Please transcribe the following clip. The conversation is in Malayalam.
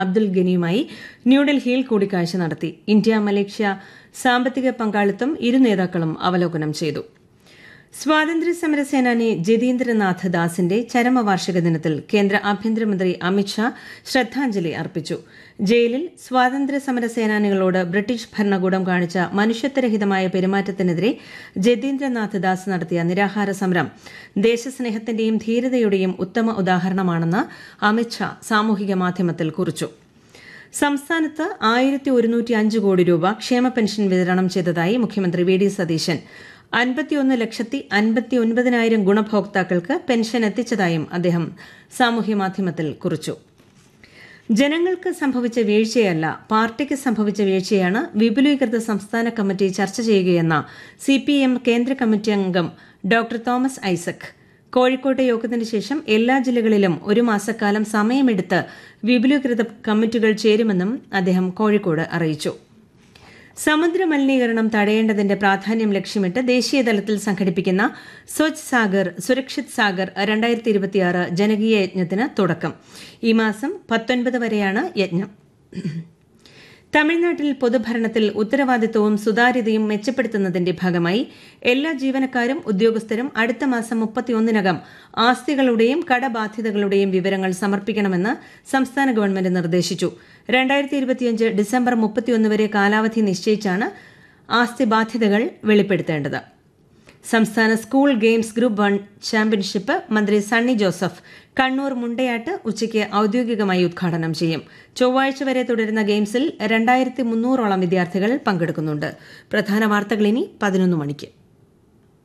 അബ്ദുൽ ഗനിയുമായി ന്യൂഡൽഹിയിൽ കൂടിക്കാഴ്ച നടത്തി ഇന്ത്യ മലേഷ്യ സാമ്പത്തിക പങ്കാളിത്തം ഇരു നേതാക്കളും അവലോകനം ചെയ്തു സ്വാതന്ത്ര്യ സമര സേനാനി ജതീന്ദ്രനാഥ് ദാസിന്റെ ചരമവാർഷിക ദിനത്തിൽ കേന്ദ്ര ആഭ്യന്തരമന്ത്രി അമിത്ഷാ ശ്രദ്ധാഞ്ജലി അർപ്പിച്ചു ജയിലിൽ സ്വാതന്ത്ര്യ സമര സേനാനികളോട് ബ്രിട്ടീഷ് ഭരണകൂടം കാണിച്ച മനുഷ്യത്വരഹിതമായ പെരുമാറ്റത്തിനെതിരെ ജതീന്ദ്രനാഥ് ദാസ് നടത്തിയ നിരാഹാര സമരം ദേശസ്നേഹത്തിന്റെയും ധീരതയുടെയും ഉത്തമ ഉദാഹരണമാണെന്ന് അമിത്ഷാ സാമൂഹിക മാധ്യമത്തിൽ കുറിച്ചു സംസ്ഥാനത്ത് ആയിരത്തി ഒരുന്നൂറ്റി അഞ്ച് കോടി രൂപ ക്ഷേമ പെൻഷൻ വിതരണം ചെയ്തതായി മുഖ്യമന്ത്രി വി ഡി സതീശൻ അൻപത്തിയൊന്ന് ലക്ഷത്തി അൻപത്തി ഒൻപതിനായിരം ഗുണഭോക്താക്കൾക്ക് പെൻഷൻ എത്തിച്ചതായും അദ്ദേഹം സാമൂഹ്യമാധ്യമത്തിൽ കുറിച്ചു ജനങ്ങൾക്ക് സംഭവിച്ച വീഴ്ചയല്ല പാർട്ടിക്ക് സംഭവിച്ച വീഴ്ചയാണ് വിപുലീകൃത സംസ്ഥാന കമ്മിറ്റി ചർച്ച ചെയ്യുകയെന്ന സിപിഎം കേന്ദ്ര കമ്മിറ്റി അംഗം ഡോക്ടർ തോമസ് ഐസക് കോഴിക്കോട്ടെ യോഗത്തിന് ശേഷം എല്ലാ ജില്ലകളിലും ഒരു മാസക്കാലം സമയമെടുത്ത് വിപുലീകൃത കമ്മിറ്റികൾ ചേരുമെന്നും അദ്ദേഹം കോഴിക്കോട് അറിയിച്ചു സമുദ്ര മലിനീകരണം തടയേണ്ടതിന്റെ പ്രാധാന്യം ലക്ഷ്യമിട്ട് ദേശീയതലത്തിൽ സംഘടിപ്പിക്കുന്ന സ്വച്ഛ് സാഗർ സുരക്ഷിത് സാഗർ രണ്ടായിരത്തി ഇരുപത്തിയാറ് ജനകീയ യജ്ഞത്തിന് തുടക്കം ഈ മാസം പത്തൊൻപത് വരെയാണ് യജ്ഞം തമിഴ്നാട്ടിൽ പൊതുഭരണത്തിൽ ഉത്തരവാദിത്വവും സുതാര്യതയും മെച്ചപ്പെടുത്തുന്നതിന്റെ ഭാഗമായി എല്ലാ ജീവനക്കാരും ഉദ്യോഗസ്ഥരും അടുത്ത മാസം മുപ്പത്തിയൊന്നിനകം ആസ്തികളുടെയും കടബാധ്യതകളുടെയും വിവരങ്ങൾ സമർപ്പിക്കണമെന്ന് സംസ്ഥാന ഗവൺമെന്റ് നിർദ്ദേശിച്ചു രണ്ടായിരത്തി ഇരുപത്തിയഞ്ച് ഡിസംബർ മുപ്പത്തിയൊന്ന് വരെ കാലാവധി നിശ്ചയിച്ചാണ് ആസ്തി ബാധ്യതകൾ വെളിപ്പെടുത്തേണ്ടത് സംസ്ഥാന school games group one championship മന്ത്രി സണ്ണി ജോസഫ് കണ്ണൂർ മുണ്ടയാട്ട് ഉച്ചയ്ക്ക് ഔദ്യോഗികമായി ഉദ്ഘാടനം ചെയ്യും ചൊവ്വാഴ്ച വരെ തുടരുന്ന ഗെയിംസിൽ രണ്ടായിരത്തി മുന്നൂറോളം വിദ്യാർത്ഥികൾ പങ്കെടുക്കുന്നുണ്ട് പ്രധാന വാർത്തകൾ ഇനി പതിനൊന്ന് മണിക്ക്